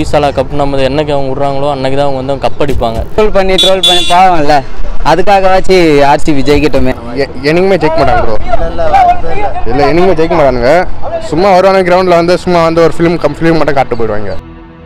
ஈசாலா cup நம்ம என்னைக்கு அவங்க விட்றாங்களோ அன்னைக்கு தான் அவங்க வந்து கப் அடிப்பாங்க ட்ரோல் பண்ணி ட்ரோல் பண்ணி பாவம்ல அதுக்காகவாச்சு ஆர்சிபி ஜெயிக்கட்டுமே என்னைக்குமே ஜெயிக்க மாட்டாங்க ப்ரோ இல்லை என்னைக்குமே ஜெயிக்க மாட்டானுங்க சும்மா வருவானுங்க கிரவுண்டில் வந்து சும்மா வந்து ஒரு ஃபிலிம் கம் ஃபிலிம் மட்டும் காட்டு போயிடுவாங்க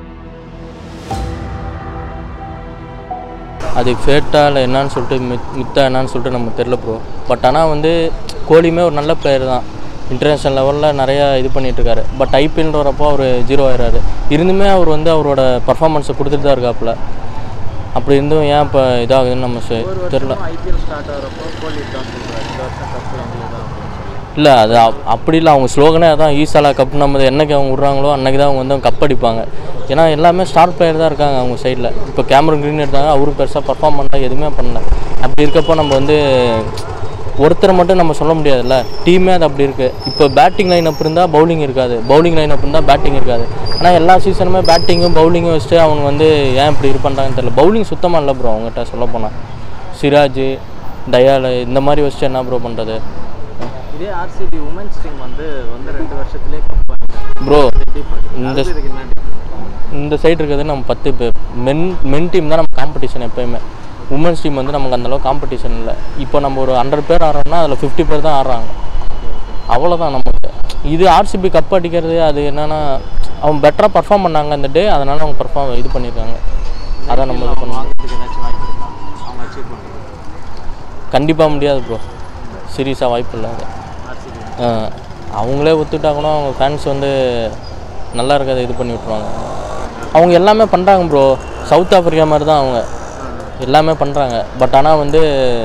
அது ஃபேட்டா இல்லை என்னன்னு சொல்லிட்டு மித் மித்தா என்னன்னு சொல்லிட்டு நம்ம தெரில ப்ரோ பட் ஆனால் வந்து கோலியுமே ஒரு நல்ல பிளேயர் தான் இன்டர்நேஷ்னல் லெவலில் நிறையா இது பண்ணிட்டு இருக்காரு பட் ஐபிஎல்ன்ற வரப்போ அவர் ஜீரோ ஆயிடுறாரு இருந்துமே அவர் வந்து அவரோட பர்ஃபார்மன்ஸை கொடுத்துட்டு தான் இருக்காப்புல அப்படி இருந்தும் ஏன் இப்போ இதாகுதுன்னு நம்ம சொ- தெரில ஐபிஎல் ஸ்டார்ட் ஆகிறப்போ கோலி தான் சொல்கிறார் இந்த வருஷம் கப்பு எங்களுக்கு தான் இல்லை அது அப்- அப்படி இல்லை அவங்க ஸ்லோகனே அதான் ஈசாலா கப் நம்ம என்னைக்கு அவங்க விட்றாங்களோ அன்னைக்கு தான் அவங்க வந்து கப் அடிப்பாங்க ஏன்னா எல்லாமே ஸ்டார் பிளேயர் தான் இருக்காங்க அவங்க சைடில் இப்போ கேமரன் க்ரீன் எடுத்தாங்க அவரும் பெருசாக பர்ஃபார்ம் பண்ணல எதுவுமே பண்ணல அப்படி இருக்கப்போ நம்ம வந்து ஒருத்தரை மட்டும் நம்ம சொல்ல முடியாதுல்ல டீமே அது அப்படி இருக்குது இப்போ பேட்டிங் லைன் அப் இருந்தால் பவுலிங் இருக்காது பவுலிங் லைன் அப் இருந்தால் பேட்டிங் இருக்காது ஆனால் எல்லா சீசனுமே பேட்டிங்கும் பவுலிங்கும் வச்சுட்டு அவங்க வந்து ஏன் இப்படி இது பண்ணுறாங்கன்னு தெரியல பவுலிங் சுத்தமாக இல்லை ப்ரோ அவங்ககிட்ட சொல்ல போனால் சிராஜ் டயால் இந்த மாதிரி வச்சுட்டு என்ன ப்ரோ பண்ணுறது இதே ஆர்சிபி உமன்ஸ் டீம் வந்து வந்து ரெண்டு வருஷத்துலேயே கப் வாங்கிட்டாங்க ப்ரோ கண்டிப்பாக இந்த இதுக்கு என்ன difference? இந்த சைடு இருக்கிறது நம்ம பத்து பேர் மென் மென் டீம் தான் நம்ம காம்படிஷன் எப்பயுமே உமன்ஸ் டீம் வந்து நமக்கு அந்தளவுக்கு காம்படிஷன் இல்லை இப்போ நம்ம ஒரு ஹண்ட்ரட் பேர் ஆடுறோம்னா அதில் ஃபிஃப்டி பேர் தான் ஆடுறாங்க அவ்வளோதான் நமக்கு இது ஆர்சிபி கப் அடிக்கிறது அது என்னன்னா அவங்க பெட்டராக பர்ஃபார்ம் பண்ணாங்க அந்த டே அதனால் அவங்க பர்ஃபார்ம் இது பண்ணியிருக்காங்க அதான் நம்ம இது பண்ணுவோம் இதுக்கு ஏதாச்சும் வாய்ப்பு இருக்கா அவங்க அச்சீவ் பண்ணுறது கண்டிப்பாக முடியாது ப்ரோ சீரியஸாக வாய்ப்பு இல்லை அது ஆர்சிபி ஆ, அவங்களே ஒத்துக்கிட்டா கூட அவங்க ஃபேன்ஸ் வந்து நல்லா இருக்கிறத இது பண்ணி விட்ருவாங்க அவங்க எல்லாமே பண்ணுறாங்க ப்ரோ சவுத் ஆஃப்ரிக்கா மாதிரி தான் அவங்க எல்லாமே பண்ணுறாங்க பட் ஆனால் வந்து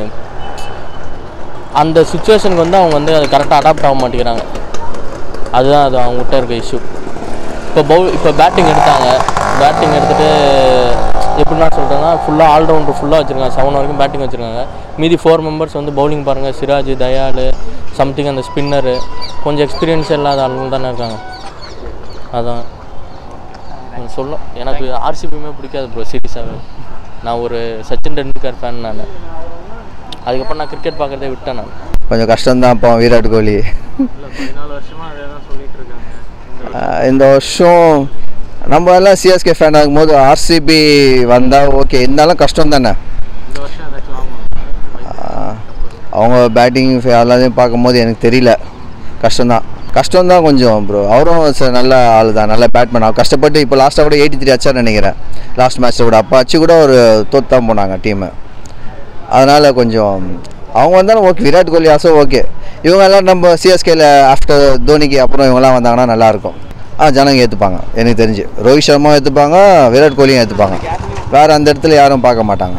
அந்த சுச்சுவேஷனுக்கு வந்து அவங்க வந்து அது கரெக்டாக அடாப்ட் ஆக மாட்டேங்கிறாங்க அதுதான் அது அவங்ககிட்ட இருக்க இஷ்யூ இப்போ பவுல் இப்போ பேட்டிங் எடுத்தாங்க பேட்டிங் எடுத்துகிட்டு எப்படின்னா சொல்கிறேன்னா ஃபுல்லாக ஆல்ரவுண்டர் ஃபுல்லாக வச்சுருக்காங்க செவன் வரைக்கும் பேட்டிங் வச்சுருக்காங்க மீதி ஃபோர் மெம்பர்ஸ் வந்து பவுலிங் பாருங்கள் சிராஜ் தயால் சம்திங் அந்த ஸ்பின்னரு கொஞ்சம் எக்ஸ்பீரியன்ஸ் இல்லாத ஆளுங்க தானே இருக்காங்க அதான் நான் சொல்ல எனக்கு ஆர்சிபியுமே பிடிக்காது ப்ரோ சீரியஸாகவே நான் ஒரு சச்சின் டெண்டுல்கர் ஃபேன் நான் அதுக்கப்புறம் நான் கிரிக்கெட் பார்க்குறதே விட்டேன் நான் கொஞ்சம் கஷ்டம்தான் இப்போ விராட் கோலி இல்லை பதினாலு வருஷமாக அதே தான் சொல்லிட்டு இருக்காங்க இந்த ஆஹ் இந்த வருஷம் நம்ம எல்லாம் சிஎஸ்கே ஃபேன் ஆகும்போது ஆர்சிபி வந்தால் ஓகே இருந்தாலும் கஷ்டம் தானே இந்த வருஷம் ஏதாச்சும் வாங்குவாங்க ஆஹ் அவங்க பேட்டிங் எல்லாத்தையும் பார்க்கும்போது எனக்கு தெரியல கஷ்டம்தான் கஷ்டம்தான் கொஞ்சம் ப்ரோ அவரும் ச- நல்ல ஆள் தான் நல்ல பேட்மேன் அவர் கஷ்டப்பட்டு இப்போ லாஸ்ட்டாக கூட எயிட்டி த்ரீ அச்சா நினைக்கிறேன் லாஸ்ட் மேட்ச்சில் கூட அப்போ அச்சு கூட ஒரு தோத்து தான் போனாங்க டீமு அதனால் கொஞ்சம் அவங்க வந்தாலும் okay Virat Kohli also okay இவங்க எல்லாம் நம்ம சிஎஸ்கேல ஆஃப்டர் தோனிக்கு அப்புறம் இவங்கெல்லாம் வந்தாங்கன்னா நல்லாயிருக்கும் ஆ ஜனங்க ஏற்றுப்பாங்க எனக்கு தெரிஞ்சு ரோஹித் சர்மாவும் ஏற்றுப்பாங்க விராட் கோலியும் ஏற்றுப்பாங்க வேறு அந்த இடத்துல யாரும் பார்க்க மாட்டாங்க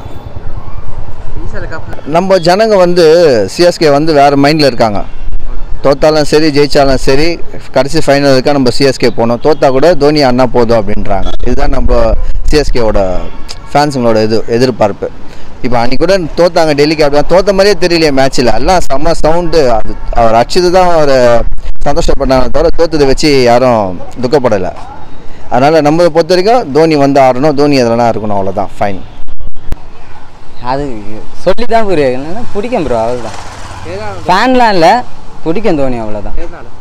நம்ம ஜனங்க வந்து சிஎஸ்கே வந்து வேறு மைண்டில் இருக்காங்க தோத்தாலும் சரி ஜெயிச்சாலும் சரி கடைசி ஃபைனலுக்கு நம்ம சிஎஸ்கே போகணும் தோத்தா கூட தோனி அண்ணா போதும் அப்படின்றாங்க இதுதான் நம்ம சிஎஸ்கேவோட ஃபேன்ஸுங்களோட இது எதிர்பார்ப்பு இப்போ அன்றைக்கி கூட தோத்தாங்க டெல்லிக்கு அப்படி தோத்த மாதிரியே தெரியலையே மேட்ச்சில் எல்லாம் செம்ம சவுண்டு அது அவர் அடிச்சது தான் அவர் சந்தோஷப்பட்டாங்க தவிர தோத்ததை வச்சு யாரும் துக்கப்படலை அதனால் நம்மளை பொறுத்த வரைக்கும் தோனி வந்து ஆடணும் தோனி எதுலனா இருக்கணும் அவ்வளோதான் ஃபைன் அது சொல்லி தான் புரியும் என்னன்னா பிடிக்கும் ப்ரோ அவ்வளோதான் ஃபேன்லாம் இல்லை பிடிக்கும் தோனி அவ்வளோதான்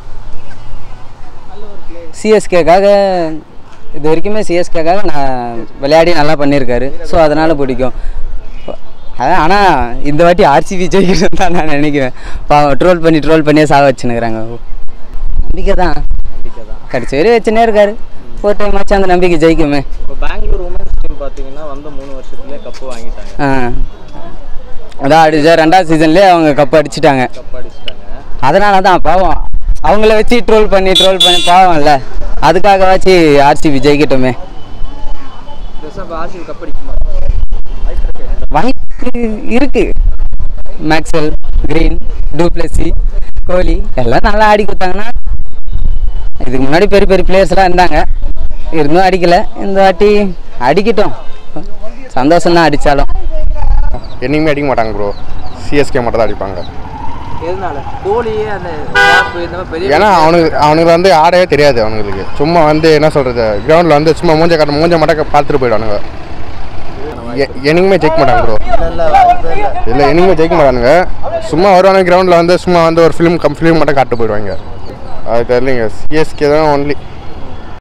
சிஎஸ்கேக்காக இது வரைக்குமே சிஎஸ்கேக்காக நான் விளையாடி நல்லா பண்ணியிருக்காரு ஸோ அதனால் பிடிக்கும் அதான் ஆனால் இந்த வாட்டி ஆர்சிபி ஜெயிக்கணும் தான் நான் நினைக்கிறேன் பாவம் ட்ரோல் பண்ணி ட்ரோல் பண்ணியே சாக வச்சுன்னுக்குறாங்க நம்பிக்கை தான் கடைசி வரையும் வச்சுனே இருக்காரு ஒரு டைம் ஆச்சு அந்த நம்பிக்கை ஜெயிக்குமே இப்போ பெங்களூர் உமன்ஸ் டீம் பார்த்தீங்கன்னா வந்த மூணு வருஷத்துலேயே கப்பு வாங்கிட்டாங்க ஆ அதான் அடிச்சா ரெண்டாவது சீசன்லேயே அவங்க கப் அடிச்சிட்டாங்க கப் அடிச்சிட்டாங்க அதனால தான் பாவம் அவங்கள வச்சு ட்ரோல் பண்ணி ட்ரோல் பண்ணி பாவம்ல அதுக்காகவாச்சு ஆர்சிபி ஜெயிக்கட்டுமே பெருசாக ஆர்சிபி கப் அடிக்குமா வாய்ப்பு இருக்கு மேக்ஸ்வெல் கிரீன் டூப்ளசி கோலி எல்லாம் நல்லா ஆடி கொடுத்தாங்கன்னா இதுக்கு முன்னாடி பெரிய பெரிய பிளேயர்ஸ்லாம் இருந்தாங்க இருந்தும் அடிக்கல இந்த வாட்டி அடிக்கட்டும் சந்தோஷம் தான் அடித்தாலும் என்னைக்குமே அடிக்க மாட்டாங்க ப்ரோ சிஎஸ்கே மட்டும் தான் அடிப்பாங்க எதனால கோலியே அந்த top இந்த மாதிரி பெரிய ஏன்னா அவனுக்கு அவனுக்கு வந்து ஆடவே தெரியாது அவனுங்களுக்கு சும்மா வந்து என்ன சொல்கிறது கிரவுண்டில் வந்து சும்மா மூஞ்ச காட்ட மூஞ்ச மட்டும் பார்த்துட்டு போயிடுவானுங்க எ- என்னைக்குமே ஜெயிக்க மாட்டாங்க ப்ரோ இல்லை என்னைக்குமே ஜெயிக்க மாட்டானுங்க சும்மா வருவானுங்க கிரவுண்டில் வந்து சும்மா வந்து ஒரு ஃபிலிம் கம் ஃபிலிம் மட்டும் காட்டு போயிடுவாங்க அது தெரியலைங்க சிஎஸ்கே தான் ஒன்லி